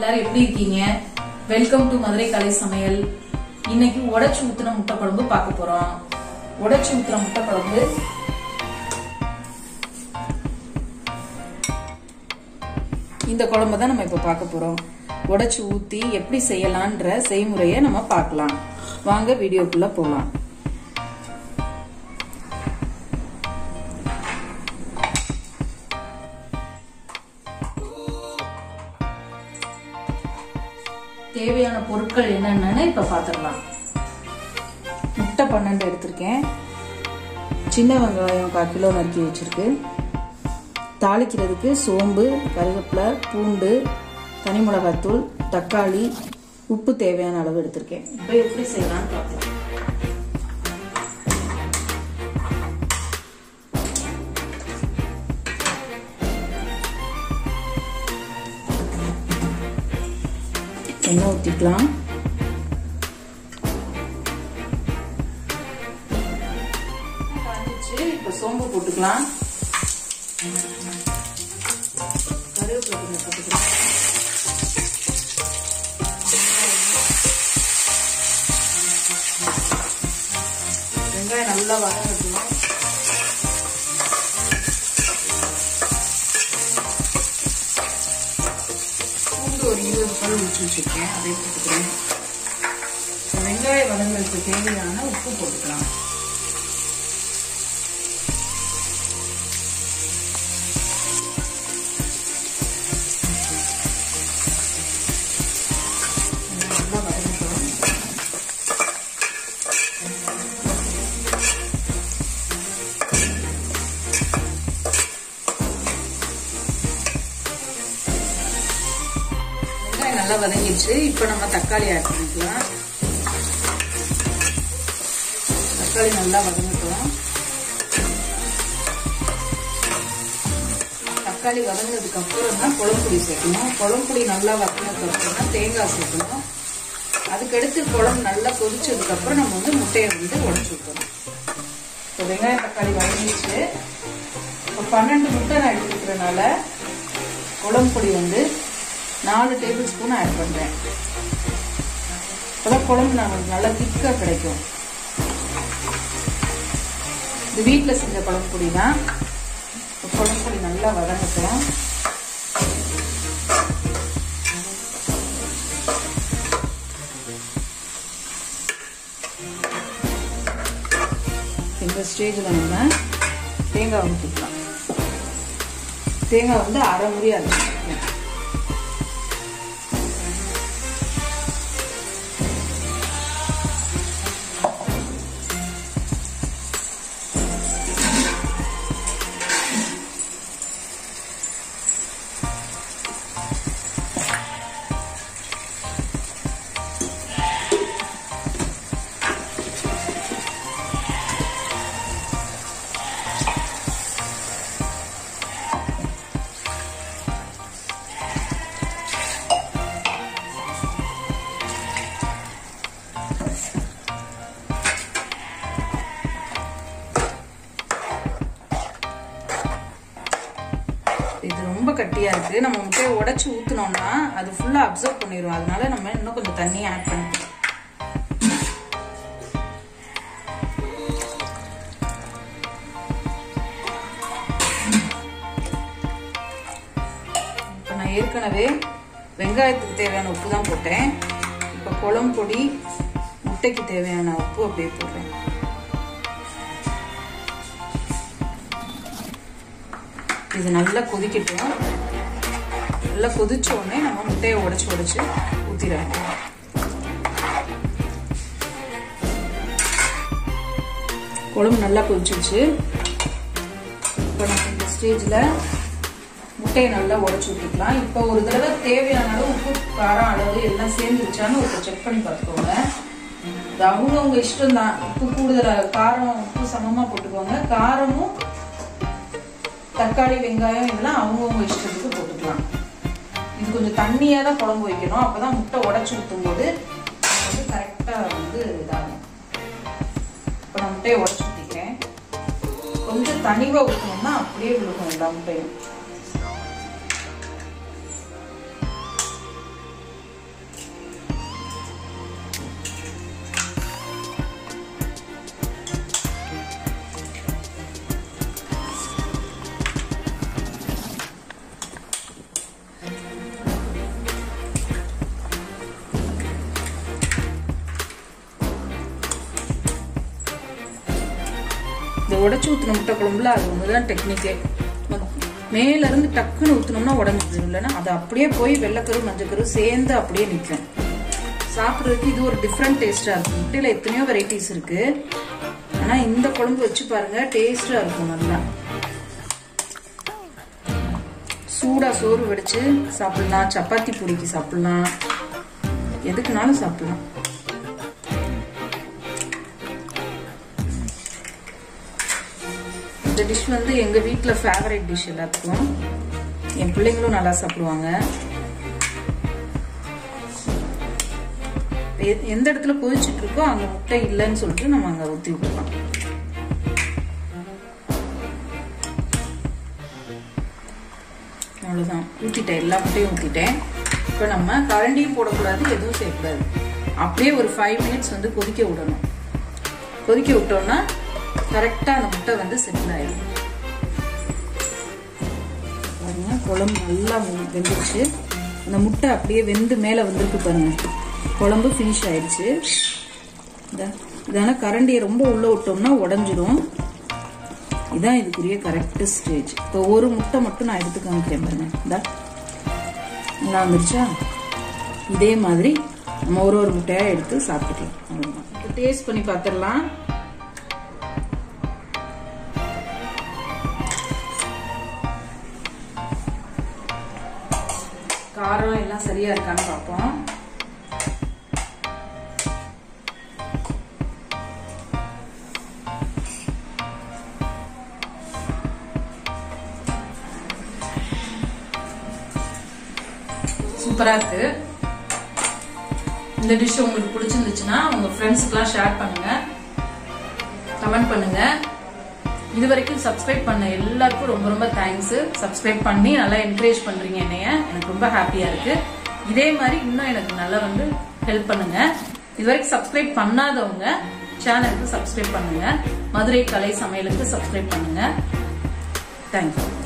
எல்லாரும் எப்படி இருக்கீங்க வெல்கம் டு மதுரை கலை சமையல் இன்னைக்கு உடைச்சு ஊத்துன முட்டை குழம்பு பார்க்க போறோம் உடைச்சு ஊத்துன முட்டை குழம்பு இந்த குழம்பு தான் நம்ம இப்ப பார்க்க போறோம் உடைச்சு ஊத்தி எப்படி செய்யலான்ற செய்முறையை நம்ம பார்க்கலாம் வாங்க வீடியோக்குள்ள போலாம் தேவையான பொருட்கள் என்னென்னு இப்ப பாத்துடலாம் முட்டை பன்னெண்டு எடுத்திருக்கேன் சின்ன வெங்காயம் கால் கிலோ நறுக்கி வச்சிருக்கு தாளிக்கிறதுக்கு சோம்பு கருவேப்பிலை பூண்டு தனி மிளகாத்தூள் தக்காளி உப்பு தேவையான அளவு எடுத்திருக்கேன் இப்போ எப்படி செய்யலாம்னு பார்க்கலாம் எண்ணெய் ஊற்றிக்கலாம் காஞ்சிச்சு இப்போ சோம்பு போட்டுக்கலாம் கருவேப்பிலை கொஞ்சம் போட்டுக்கலாம் வெங்காயம் நல்லா வதங்கட்டும் பூண்டு ஒரு இருபது பல் உரிச்சு வச்சிருக்கேன் அதை போட்டுக்கிறேன் வெங்காய வதங்களுக்கு தேவையான உப்பு போட்டுக்கலாம் நல்லா வதங்கட்டும் வெங்காயம் நல்லா வதங்கிடுச்சு இப்போ நம்ம தக்காளி ஆட் பண்ணிக்கலாம் தக்காளி நல்லா வதங்கட்டும் தக்காளி வதங்கினதுக்கு அப்புறம் தான் குழம்புடி சேர்க்கணும் குழம்புடி நல்லா வதங்கினதுக்கு அப்புறம் தான் தேங்காய் சேர்க்கணும் அதுக்கடுத்து குழம்பு நல்லா கொதிச்சதுக்கு அப்புறம் நம்ம வந்து முட்டையை வந்து உடச்சு ஊற்றணும் இப்போ வெங்காயம் தக்காளி வதங்கிடுச்சு இப்போ பன்னெண்டு முட்டை நான் எடுத்துக்கிறதுனால குழம்பு பொடி வந்து நாலு டேபிள் ஸ்பூன் ஆட் பண்ணுறேன் அப்போதான் குழம்பு நமக்கு நல்லா திக்காக கிடைக்கும் இது வீட்டில் செஞ்ச குழம்பு பொடி தான் குழம்பு பொடி நல்லா வதங்கட்டும் இந்த ஸ்டேஜில் நம்ம தேங்காய் ஊற்றிக்கலாம் தேங்காய் வந்து அரை முடியா அரைச்சிக்கலாம் இது ரொம்ப கட்டியா இருக்கு நம்ம முட்டையை உடைச்சு ஊத்துனோம்னா அது ஃபுல்லா அப்சர்வ் பண்ணிடும் அதனால நம்ம இன்னும் கொஞ்சம் தண்ணியை ஆட் பண்ணிக்கலாம் இப்போ நான் ஏற்கனவே வெங்காயத்துக்கு தேவையான உப்பு தான் போட்டேன் இப்போ குழம்பு பொடி முட்டைக்கு தேவையான உப்பு அப்படியே போடுறேன் இது நல்லா கொதிக்கட்டும் நல்லா கொதிச்ச உடனே நம்ம முட்டையை உடைச்சு உடைச்சு ஊத்திட வேண்டியது குழம்பு நல்லா கொதிச்சிருச்சு இப்போ நம்ம இந்த ஸ்டேஜில் முட்டையை நல்லா உடைச்சு ஊற்றிக்கலாம் இப்போ ஒரு தடவை தேவையான அளவு உப்பு காரம் அளவு எல்லாம் சேர்ந்துருச்சான்னு ஒரு செக் பண்ணி பார்த்துக்கோங்க இது அவங்கவுங்க இஷ்டம் தான் உப்பு கூடுதலாக காரம் உப்பு சமமாக போட்டுக்கோங்க காரமும் தக்காளி வெங்காயம் இதெல்லாம் அவங்கவுங்க இஷ்டத்துக்கு போட்டுக்கலாம் இது கொஞ்சம் தண்ணியாக தான் குழம்பு வைக்கணும் அப்பதான் முட்டை உடச்சி ஊற்றும் போது வந்து கரெக்டாக வந்து இதாகும் இப்போ நான் முட்டையை உடச்சி ஊற்றிக்கிறேன் கொஞ்சம் தனிவாக ஊற்றணும்னா அப்படியே விழுகும் எல்லா முட்டையும் உடச்சி ஊற்றின முட்டை குழம்புல அது ஒன்று தான் டெக்னிக்கே மேல இருந்து டக்குன்னு ஊற்றினோம்னா உடஞ்சிது இல்லைன்னா அது அப்படியே போய் வெள்ளைக்கரு மஞ்சக்கரு சேர்ந்து அப்படியே நிற்கும் சாப்பிட்றதுக்கு இது ஒரு டிஃப்ரெண்ட் டேஸ்டா இருக்கும் முட்டையில எத்தனையோ வெரைட்டிஸ் இருக்கு ஆனா இந்த குழம்பு வச்சு பாருங்க டேஸ்டா இருக்கும் நல்லா சூடா சோறு வடிச்சு சாப்பிடலாம் சப்பாத்தி பூரிக்கு சாப்பிடலாம் எதுக்குனாலும் சாப்பிடலாம் இந்த டிஷ் வந்து எங்க வீட்டில் ஃபேவரட் டிஷ் எல்லாத்துக்கும் என் பிள்ளைங்களும் நல்லா சாப்பிடுவாங்க எ- எந்த இடத்துல கொதிச்சுட்டு இருக்கோ அங்க முட்டை இல்லைன்னு சொல்லிட்டு நம்ம அங்க ஊத்தி விட்டுலாம் அவ்வளவுதான் ஊத்திட்டேன் எல்லா முட்டையும் ஊத்திட்டேன் இப்போ நம்ம கரண்டியும் போடக்கூடாது எதுவும் செய்யக்கூடாது அப்படியே ஒரு ஃபைவ் மினிட்ஸ் வந்து கொதிக்க விடணும் கொதிக்க விட்டோம்னா கரெக்டாக அந்த முட்டை வந்து செட்டில் ஆயிடும் பாருங்க குழம்பு நல்லா வெ- வெந்துருச்சு அந்த முட்டை அப்படியே வெந்து மேலே வந்திருக்கு பாருங்க குழம்பு ஃபினிஷ் ஆயிடுச்சு இதா- இதான கரண்டியை ரொம்ப உள்ள விட்டோம்னா உடஞ்சிரும் இதான் இதுக்குரிய கரெக்ட் ஸ்டேஜ் இப்போ ஒரு முட்டை மட்டும் நான் எடுத்து காமிக்கிறேன் பாருங்க இந்தா நல்லா வந்துருச்சா இதே மாதிரி நம்ம ஒரு ஒரு முட்டையா எடுத்து சாப்பிட்டுக்கலாம் அவ்வளவுதான் இப்போ டேஸ்ட் பண்ணி பார்த்துடலாம் காரம் எல்லாம் சரியா இருக்கான்னு பார்ப்போம் சூப்பரா இருக்கு இந்த டிஷ் உங்களுக்கு பிடிச்சிருந்துச்சுன்னா உங்க ஃப்ரெண்ட்ஸுக்கெல்லாம் ஷேர் பண்ணுங்க கமெண்ட் பண்ணுங்க இது வரைக்கும் சப்ஸ்கிரைப் பண்ண எல்லாருக்கும் ரொம்ப ரொம்ப தேங்க்ஸ் சப்ஸ்கிரைப் பண்ணி நல்லா என்கரேஜ் பண்றீங்க என்னைய எனக்கு ரொம்ப ஹாப்பியா இருக்கு இதே மாதிரி இன்னும் எனக்கு நல்லா வந்து ஹெல்ப் பண்ணுங்க இது வரைக்கும் சப்ஸ்கிரைப் பண்ணாதவங்க சேனலுக்கு சப்ஸ்கிரைப் பண்ணுங்க மதுரை கலை சமையலுக்கு சப்ஸ்கிரைப் பண்ணுங்க தேங்க்யூ